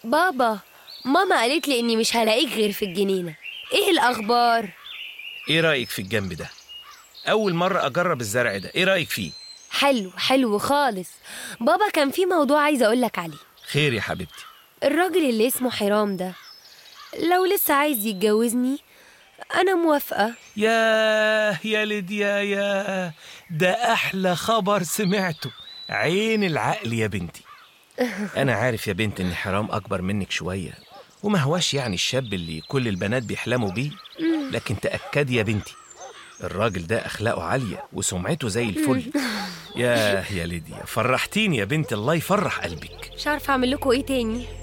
بابا ماما قالت لي إني مش هلاقيك غير في الجنينة إيه الأخبار؟ ايه رايك في الجنب ده اول مره اجرب الزرع ده ايه رايك فيه حلو حلو خالص بابا كان في موضوع عايزة أقولك عليه خير يا حبيبتي الراجل اللي اسمه حرام ده لو لسه عايز يتجوزني أنا موافقة ياه يا ليديا يا ده احلى خبر سمعته عين العقل يا بنتي انا عارف يا بنت ان حرام اكبر منك شويه وما هواش يعني الشاب اللي كل البنات بيحلموا بيه لكن تاكدي يا بنتي الراجل ده اخلاقه عاليه وسمعته زي الفل ياه يا ليديا فرحتيني يا بنت الله يفرح قلبك مش عارفة أعمل لكم إيه تاني